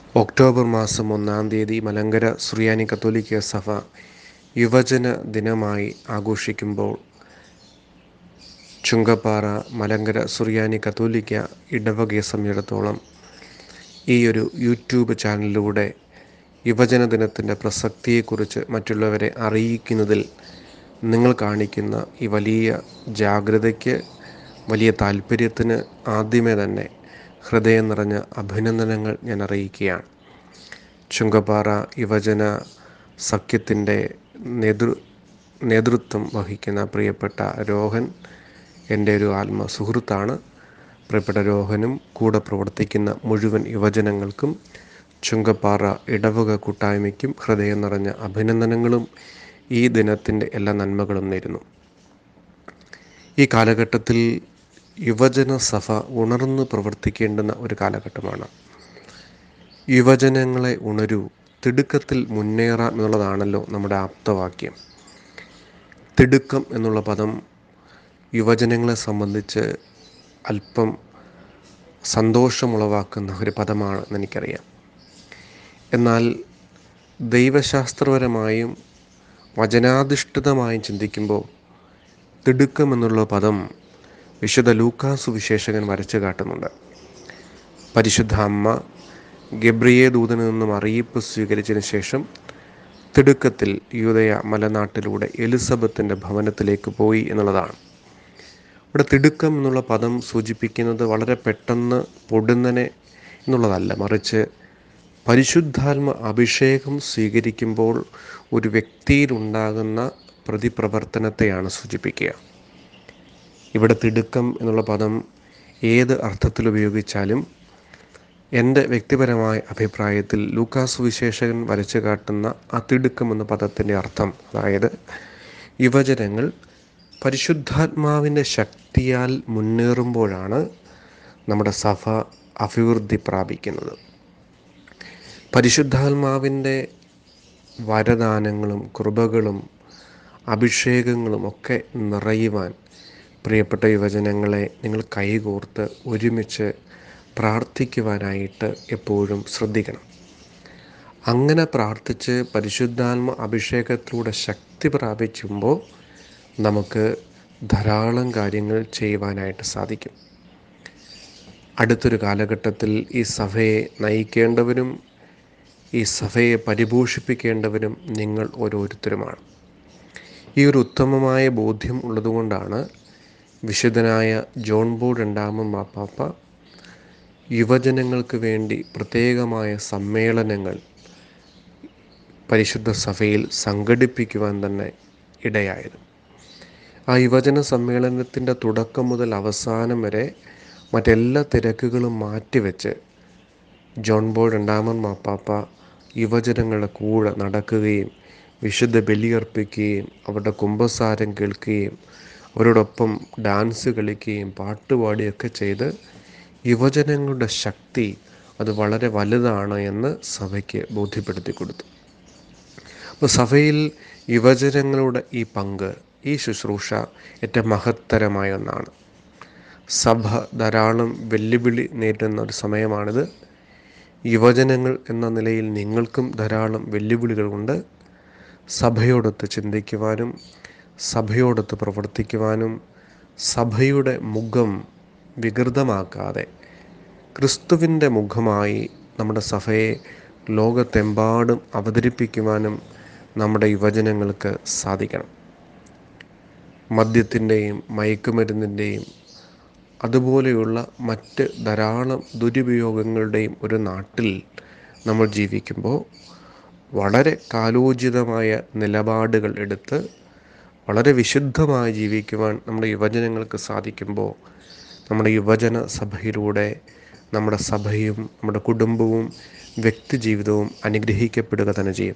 October മാസം ഒന്നാം തീയതി മലങ്കര സുറിയാനി കത്തോലിക്ക സഭ യുവജന ദിനമായി ആഘോഷിക്കുമ്പോൾ ചുങ്കപ്പാറ മലങ്കര സുറിയാനി കത്തോലിക്ക ഇടവകയെ സംബന്ധിച്ചിടത്തോളം ഈ ഒരു യൂട്യൂബ് ചാനലിലൂടെ യുവജന ദിനത്തിൻ്റെ പ്രസക്തിയെക്കുറിച്ച് മറ്റുള്ളവരെ അറിയിക്കുന്നതിൽ നിങ്ങൾ കാണിക്കുന്ന ഈ വലിയ ജാഗ്രതയ്ക്ക് വലിയ താല്പര്യത്തിന് ആദ്യമേ തന്നെ ഹൃദയം നിറഞ്ഞ അഭിനന്ദനങ്ങൾ ഞാൻ അറിയിക്കുകയാണ് ചുങ്കപ്പാറ യുവജന സഖ്യത്തിൻ്റെ നേതൃ നേതൃത്വം വഹിക്കുന്ന പ്രിയപ്പെട്ട രോഹൻ എൻ്റെ ഒരു ആത്മ സുഹൃത്താണ് പ്രിയപ്പെട്ട രോഹനും കൂടെ പ്രവർത്തിക്കുന്ന മുഴുവൻ യുവജനങ്ങൾക്കും ചുങ്കപ്പാറ ഇടവക കൂട്ടായ്മയ്ക്കും ഹൃദയം നിറഞ്ഞ അഭിനന്ദനങ്ങളും ഈ ദിനത്തിൻ്റെ എല്ലാ നന്മകളും നേരുന്നു ഈ കാലഘട്ടത്തിൽ യുവജന സഭ ഉണർന്ന് പ്രവർത്തിക്കേണ്ടുന്ന ഒരു കാലഘട്ടമാണ് യുവജനങ്ങളെ ഉണരൂ തിടുക്കത്തിൽ മുന്നേറാം എന്നുള്ളതാണല്ലോ നമ്മുടെ ആപ്തവാക്യം തിടുക്കം എന്നുള്ള പദം യുവജനങ്ങളെ സംബന്ധിച്ച് അല്പം സന്തോഷമുളവാക്കുന്ന ഒരു പദമാണ് എനിക്കറിയാം എന്നാൽ ദൈവശാസ്ത്രപരമായും വചനാധിഷ്ഠിതമായും ചിന്തിക്കുമ്പോൾ തിടുക്കം എന്നുള്ള പദം വിശുദ്ധ ലൂക്കാസു വിശേഷകൻ വരച്ചു കാട്ടുന്നുണ്ട് പരിശുദ്ധ അമ്മ ഗബ്രിയെ ദൂതനിൽ നിന്നും അറിയിപ്പ് സ്വീകരിച്ചതിന് ശേഷം തിടുക്കത്തിൽ യൂതയ മലനാട്ടിലൂടെ എലിസബത്തിൻ്റെ ഭവനത്തിലേക്ക് പോയി എന്നുള്ളതാണ് ഇവിടെ തിടുക്കം എന്നുള്ള പദം സൂചിപ്പിക്കുന്നത് വളരെ പെട്ടെന്ന് പൊടുന്നനെ എന്നുള്ളതല്ല മറിച്ച് പരിശുദ്ധാത്മ അഭിഷേകം സ്വീകരിക്കുമ്പോൾ ഒരു വ്യക്തിയിലുണ്ടാകുന്ന പ്രതിപ്രവർത്തനത്തെയാണ് സൂചിപ്പിക്കുക ഇവിടെ തിടുക്കം എന്നുള്ള പദം ഏത് അർത്ഥത്തിൽ ഉപയോഗിച്ചാലും എൻ്റെ വ്യക്തിപരമായ അഭിപ്രായത്തിൽ ലൂക്കാസ് വിശേഷകൻ വരച്ചു കാട്ടുന്ന ആ തിടുക്കം എന്ന പദത്തിൻ്റെ അർത്ഥം അതായത് യുവജനങ്ങൾ പരിശുദ്ധാത്മാവിൻ്റെ ശക്തിയാൽ മുന്നേറുമ്പോഴാണ് നമ്മുടെ സഭ അഭിവൃദ്ധി പ്രാപിക്കുന്നത് പരിശുദ്ധാത്മാവിൻ്റെ വരദാനങ്ങളും കൃപകളും അഭിഷേകങ്ങളും ഒക്കെ നിറയുവാൻ പ്രിയപ്പെട്ട യുവജനങ്ങളെ നിങ്ങൾ കൈകോർത്ത് ഒരുമിച്ച് പ്രാർത്ഥിക്കുവാനായിട്ട് എപ്പോഴും ശ്രദ്ധിക്കണം അങ്ങനെ പ്രാർത്ഥിച്ച് പരിശുദ്ധാത്മ അഭിഷേകത്തിലൂടെ ശക്തി പ്രാപിക്കുമ്പോൾ നമുക്ക് ധാരാളം കാര്യങ്ങൾ ചെയ്യുവാനായിട്ട് സാധിക്കും അടുത്തൊരു കാലഘട്ടത്തിൽ ഈ സഭയെ നയിക്കേണ്ടവരും ഈ സഭയെ പരിപോഷിപ്പിക്കേണ്ടവരും നിങ്ങൾ ഓരോരുത്തരുമാണ് ഈ ഒരു ഉത്തമമായ ബോധ്യം ഉള്ളതുകൊണ്ടാണ് വിശുദ്ധനായ ജോൺ ബോ രണ്ടാമൻ മാപ്പാപ്പ യുവജനങ്ങൾക്ക് വേണ്ടി പ്രത്യേകമായ സമ്മേളനങ്ങൾ പരിശുദ്ധ സഭയിൽ സംഘടിപ്പിക്കുവാൻ തന്നെ ഇടയായത് ആ യുവജന സമ്മേളനത്തിൻ്റെ തുടക്കം മുതൽ അവസാനം വരെ മറ്റെല്ലാ തിരക്കുകളും മാറ്റിവെച്ച് ജോൺ ബോൾ രണ്ടാമൻ മാപ്പാപ്പ യുവജനങ്ങളുടെ കൂടെ നടക്കുകയും വിശുദ്ധ ബലിയർപ്പിക്കുകയും അവരുടെ കുംഭസാരം കേൾക്കുകയും അവരോടൊപ്പം ഡാൻസ് കളിക്കുകയും പാട്ടുപാടുകയൊക്കെ ചെയ്ത് യുവജനങ്ങളുടെ ശക്തി അത് വളരെ വലുതാണ് എന്ന് സഭയ്ക്ക് ബോധ്യപ്പെടുത്തി കൊടുത്തു അപ്പോൾ സഭയിൽ യുവജനങ്ങളുടെ ഈ പങ്ക് ഈ ശുശ്രൂഷ ഏറ്റവും മഹത്തരമായ ഒന്നാണ് സഭ ധാരാളം വെല്ലുവിളി നേരിടുന്ന ഒരു സമയമാണിത് യുവജനങ്ങൾ എന്ന നിലയിൽ നിങ്ങൾക്കും ധാരാളം വെല്ലുവിളികളുണ്ട് സഭയോടൊത്ത് ചിന്തിക്കുവാനും സഭയോടൊത്ത് പ്രവർത്തിക്കുവാനും സഭയുടെ മുഖം വികൃതമാക്കാതെ ക്രിസ്തുവിൻ്റെ മുഖമായി നമ്മുടെ സഭയെ ലോകത്തെമ്പാടും അവതരിപ്പിക്കുവാനും നമ്മുടെ യുവജനങ്ങൾക്ക് സാധിക്കണം മദ്യത്തിൻ്റെയും മയക്കുമരുന്നിൻ്റെയും അതുപോലെയുള്ള മറ്റ് ധാരാളം ദുരുപയോഗങ്ങളുടെയും ഒരു നാട്ടിൽ നമ്മൾ ജീവിക്കുമ്പോൾ വളരെ കാലോചിതമായ നിലപാടുകൾ എടുത്ത് വളരെ വിശുദ്ധമായി ജീവിക്കുവാൻ നമ്മുടെ യുവജനങ്ങൾക്ക് സാധിക്കുമ്പോൾ നമ്മുടെ യുവജന സഭയിലൂടെ നമ്മുടെ സഭയും നമ്മുടെ കുടുംബവും വ്യക്തി ജീവിതവും അനുഗ്രഹിക്കപ്പെടുക തന്നെ ചെയ്യും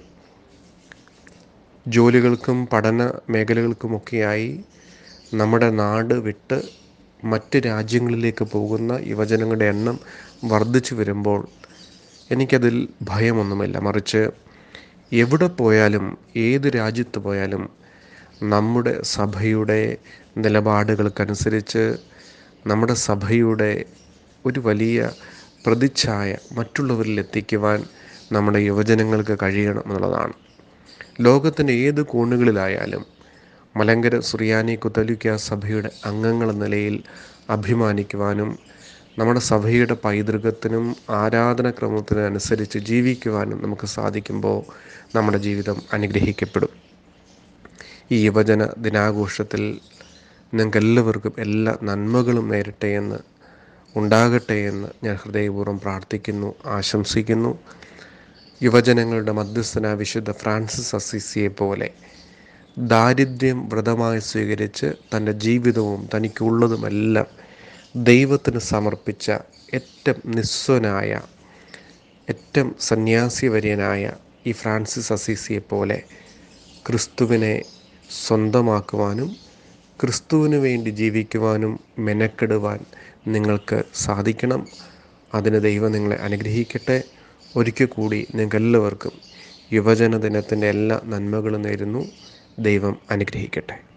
ജോലികൾക്കും പഠന മേഖലകൾക്കുമൊക്കെയായി നമ്മുടെ നാട് വിട്ട് മറ്റ് രാജ്യങ്ങളിലേക്ക് പോകുന്ന യുവജനങ്ങളുടെ എണ്ണം വർദ്ധിച്ചു വരുമ്പോൾ എനിക്കതിൽ ഭയമൊന്നുമില്ല മറിച്ച് എവിടെ പോയാലും ഏത് രാജ്യത്ത് പോയാലും നമ്മുടെ സഭയുടെ നിലപാടുകൾക്കനുസരിച്ച് നമ്മുടെ സഭയുടെ ഒരു വലിയ പ്രതിച്ഛായ മറ്റുള്ളവരിൽ എത്തിക്കുവാൻ നമ്മുടെ യുവജനങ്ങൾക്ക് കഴിയണം എന്നുള്ളതാണ് ലോകത്തിൻ്റെ ഏത് കോണുകളിലായാലും മലങ്കര സുറിയാനി കുത്തലിക്ക സഭയുടെ അംഗങ്ങളെന്ന നിലയിൽ അഭിമാനിക്കുവാനും നമ്മുടെ സഭയുടെ പൈതൃകത്തിനും ആരാധനക്രമത്തിനും അനുസരിച്ച് ജീവിക്കുവാനും നമുക്ക് സാധിക്കുമ്പോൾ നമ്മുടെ ജീവിതം അനുഗ്രഹിക്കപ്പെടും ഈ യുവജന ദിനാഘോഷത്തിൽ നിങ്ങൾക്ക് എല്ലാവർക്കും എല്ലാ നന്മകളും നേരട്ടെ എന്ന് ഉണ്ടാകട്ടെ എന്ന് ഞാൻ ഹൃദയപൂർവ്വം പ്രാർത്ഥിക്കുന്നു ആശംസിക്കുന്നു യുവജനങ്ങളുടെ മധ്യസ്ഥന വിശുദ്ധ ഫ്രാൻസിസ് അസിസിയെ പോലെ ദാരിദ്ര്യം വ്രതമായി സ്വീകരിച്ച് തൻ്റെ ജീവിതവും തനിക്കുള്ളതുമെല്ലാം ദൈവത്തിന് സമർപ്പിച്ച ഏറ്റവും നിസ്വനായ ഏറ്റവും സന്യാസിവര്യനായ ഈ ഫ്രാൻസിസ് അസീസിയെ പോലെ ക്രിസ്തുവിനെ സ്വന്തമാക്കുവാനും ക്രിസ്തുവിന് വേണ്ടി ജീവിക്കുവാനും മെനക്കെടുവാൻ നിങ്ങൾക്ക് സാധിക്കണം അതിന് ദൈവം നിങ്ങളെ അനുഗ്രഹിക്കട്ടെ ഒരിക്കൽ കൂടി നിങ്ങൾക്ക് എല്ലാവർക്കും യുവജന ദിനത്തിൻ്റെ എല്ലാ നന്മകളും നേരുന്നു ദൈവം അനുഗ്രഹിക്കട്ടെ